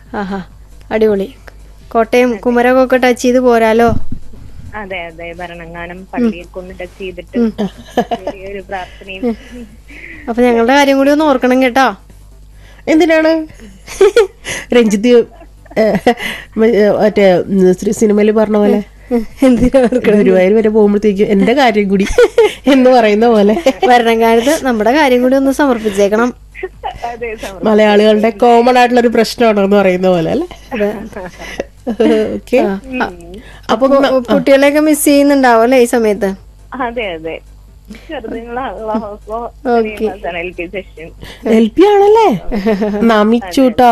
ആഹാ അടിപൊളി കോട്ടയം കുമരകമൊക്കെ ടച്ച് ചെയ്ത് പോരാലോ അതെ അതെ ഭരണങ്ങാനം പള്ളിയൊക്കെ ഒന്ന് ടച്ച് ചെയ്തിട്ട് ചെറിയൊരു പ്രാർത്ഥനയും അപ്പൊ ഞങ്ങളുടെ കാര്യം കൂടി ഒന്ന് ഓർക്കണം കേട്ടോ എന്തിനാണ് രഞ്ജിത്ത് ഏഹ്, മ- ഏഹ്, മറ്റേ ഉം, സിനിമയിൽ പറഞ്ഞ പോലെ എന്തിനാ ഗുരുവായൂർ വരെ പോകുമ്പോഴത്തേക്ക് എന്റെ കാര്യം കൂടി എന്ന് പറയുന്ന പോലെ ഭരണകാലത്ത് നമ്മുടെ കാര്യം കൂടി ഒന്ന് സമർപ്പിച്ചേക്കണം അതെ സമ- മലയാളികളുടെ കോമൺ ആയിട്ടുള്ള ഒരു പ്രശ്നമാണ് എന്ന് പറയുന്ന പോലെ അല്ലേ ഓക്കെ അപ്പം ന- കുട്ടികളെയൊക്കെ മിസ് ചെയ്യുന്നുണ്ടാവും അല്ലേ ഈ സമയത്ത് അതെ അതെ ചെറുതുങ്ങളാണല്ലോ അപ്പൊ L P session L P ആണല്ലേ നമിച്ചൂട്ടോ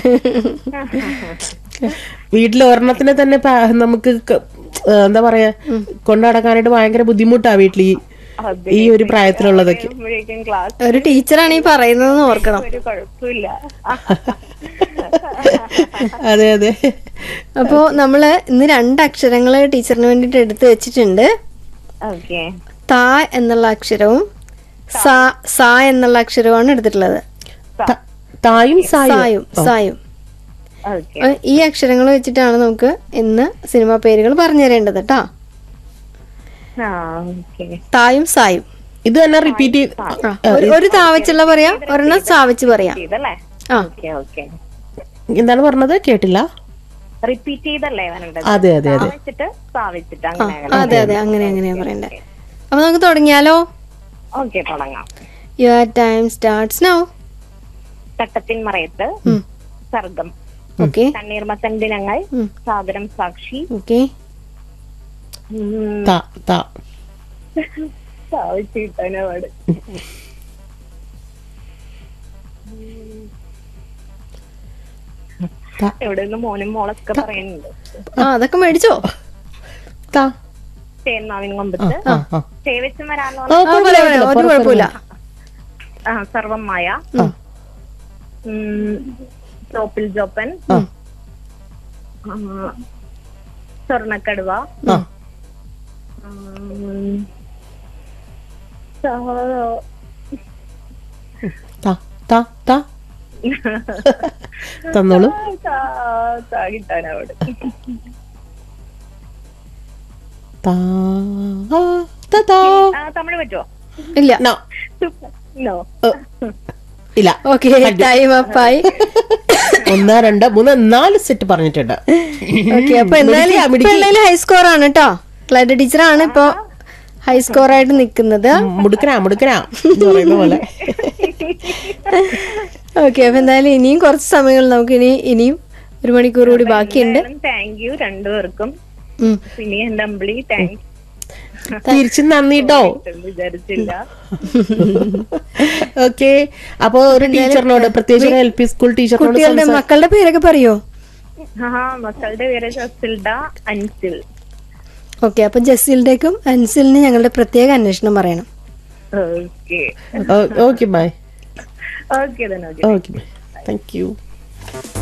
വീട്ടിൽ ഒരെണ്ണത്തിനെ തന്നെ പാ- നമുക്ക് ക- ഏഹ് എന്താ പറയാ കൊണ്ടുനടക്കാനായിട്ട് ഭയങ്കര ബുദ്ധിമുട്ടാ വീട്ടിൽ ഈ അതെ ഈ ഒരു പ്രായത്തിലുള്ളതൊക്കെ ആകുമ്പോഴേക്കും ക്ലാസ് ഒരു ടീച്ചറാണ് ഈ പറയുന്നതെന്ന് ഓർക്കണം ഒരു കുഴപ്പമില്ല അതെ അതെ അപ്പോ നമ്മള് ഇന്ന് രണ്ട് അക്ഷരങ്ങള് ടീച്ചറിന് വേണ്ടിട്ട് എടുത്തു വെച്ചിട്ടുണ്ട് ഓക്കെ താ എന്നുള്ള അക്ഷരവും സാ സാ എന്നുള്ള അക്ഷരവുമാണ് എടുത്തിട്ടുള്ളത് ത- തായും സായും സായും സായും ഓക്കെ അപ്പൊ ഈ അക്ഷരങ്ങൾ വെച്ചിട്ടാണ് നമുക്ക് ഇന്ന് സിനിമാ പേരുകൾ പറഞ്ഞു തരേണ്ടത് കേട്ടോ ആ ഓക്കെ തായും സായും ഇത് തന്നെ റിപ്പീറ്റ് ആ, ഒരു- ഒരു താവച്ചുള്ള പറയാം ഒരെണ്ണം സാവച്ച് പറയാം ചെയ്തല്ലേ ആ ഓക്കെ ഓക്കെ എന്താണ് പറഞ്ഞത് കേട്ടില്ല റിപ്പീറ്റ് ചെയ്തല്ലേ വരേണ്ടത് അതെ അതെ അതെ വെച്ചിട്ട് സ്ഥാപിച്ചിട്ട് ആ, അങ്ങനെ അതെ അതെ അങ്ങനെ അങ്ങനെയാ പറയണ്ടേ അപ്പൊ നമുക്ക് തുടങ്ങിയാലോ ഓക്കെ തുടങ്ങാം your time starts now Thattathin Marayathu Sargam okay Thanneermathan Dinangal ഉം. സാദരം സാക്ഷി ഓക്കെ ഉം, ത ത സ്ഥാപിച്ച് കിട്ടാനാ പാട് ത എവിടെ നിന്ന് മോനും മോളൊക്കെ പറയുന്നുണ്ട് ആ അതൊക്കെ മേടിച്ചോ ത തേന്മാവിൻ കൊമ്പത്ത് ആ ആ സേവിച്ചും വരാന്ന് ആ, പറഞ്ഞ ആ, കുഴപ്പമില്ല, പറയാം, പറയാം. ഒരു പുറത്ത് കുഴപ്പമില്ല ആ സർവമായ ആ. ഉം, ചോപ്പിൽ ജോപ്പൻ ആ. ആ, സ്വർണ്ണക്കടുവ ആ ഉം, സ- ത ത ത തന്നോളൂ സ- സ കിട്ടാനവിടെ ത ത ത ആ, തമിഴ് പറ്റുമോ ഇല്ല നോ നോ ഇല്ല ഓക്കെ ടൈം അപ്പായി ഒന്ന് രണ്ട് മൂന്ന് നാല് സെറ്റ് പറഞ്ഞിട്ടുണ്ട് ഓക്കെ അപ്പൊ എന്തായാലും മിടുക്കിയാ, ഇപ്പൊ മിടുക്കി. ഉള്ളതില് ഹൈ സ്കോർ ആണ് കേട്ടോ ക്ലൈഡ് ടീച്ചറാണ് ഇപ്പൊ ഹൈ സ്കോർ ആയിട്ട് നിക്കുന്നത് മുടുക്കനാ മുടുക്കനാ എന്ന് പറയുന്ന പോലെ ഓക്കെ അപ്പൊ എന്തായാലും ഇനിയും കുറച്ച് സമയങ്ങൾ നമുക്ക് ഇനി ഇനിയും ഒരു മണിക്കൂർ കൂടി ബാക്കിയുണ്ട് താങ്ക് യു രണ്ടുപേർക്കും ഉം. പിന്നെ എന്റെ അമ്പിളി താങ്ക്സ് തിരിച്ചു നന്ദിട്ടോ വിചാരിച്ചില്ല ഓക്കെ അപ്പൊ ഒരു ടീച്ചറിനോട് പ്രത്യേകിച്ച് എൽ പി സ്കൂൾ ടീച്ചറിനോട് കുട്ടികളുടെ മക്കളുടെ പേരൊക്കെ പറയോ ആ മക്കളുടെ പേര് ജസിൽഡ അൻസിൽ ഓക്കെ അപ്പൊ ജസീലിന്റേക്കും അൻസിലിന് ഞങ്ങളുടെ പ്രത്യേക അന്വേഷണം പറയണം ഓക്കെ ഓക്കെ ബൈ ഓക്കെ തന്നെ okay okay bye thank U